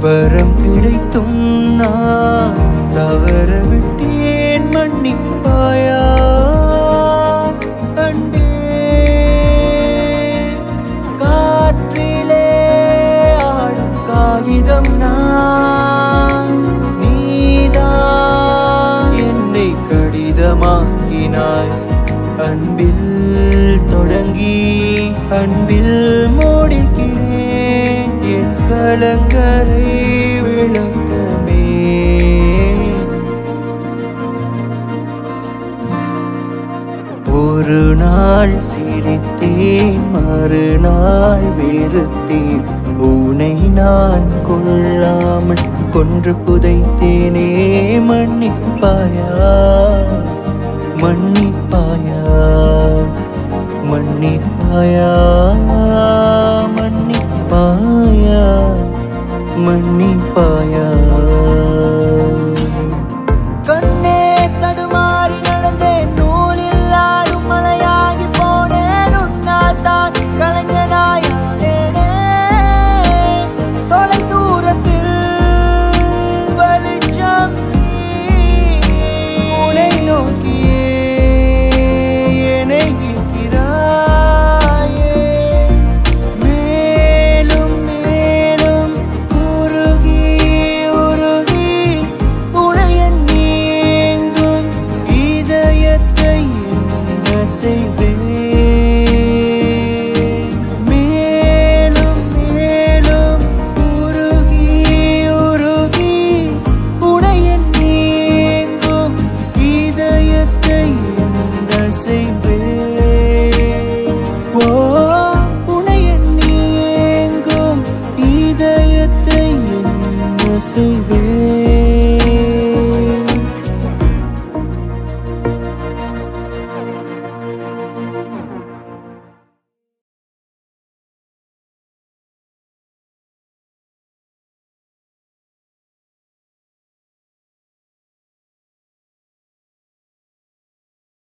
வரம் கிடைத்தும் நான் தவற விட்டேன் மன்னிப்பாயா அன்பே காற்றிலே ஆடும் காகிதம் நான் நீதான் என்னை கடிதமாக்கினாய் அன்பில் தொடங்கி அன்பில் முடிக்கிறேன் என் கலங்கரை விளக்கமே ஒரு நாள் சிரித்தேன் மறுநாள் வெறுத்தேன் உனை நான் கொள்ளாமல் கொன்று புதைத்தேனே மன்னிப்பாயா மன்னிப்பாயா மன்னிப்பாயா மன்னிப்பாயா மன்னிப்பாயா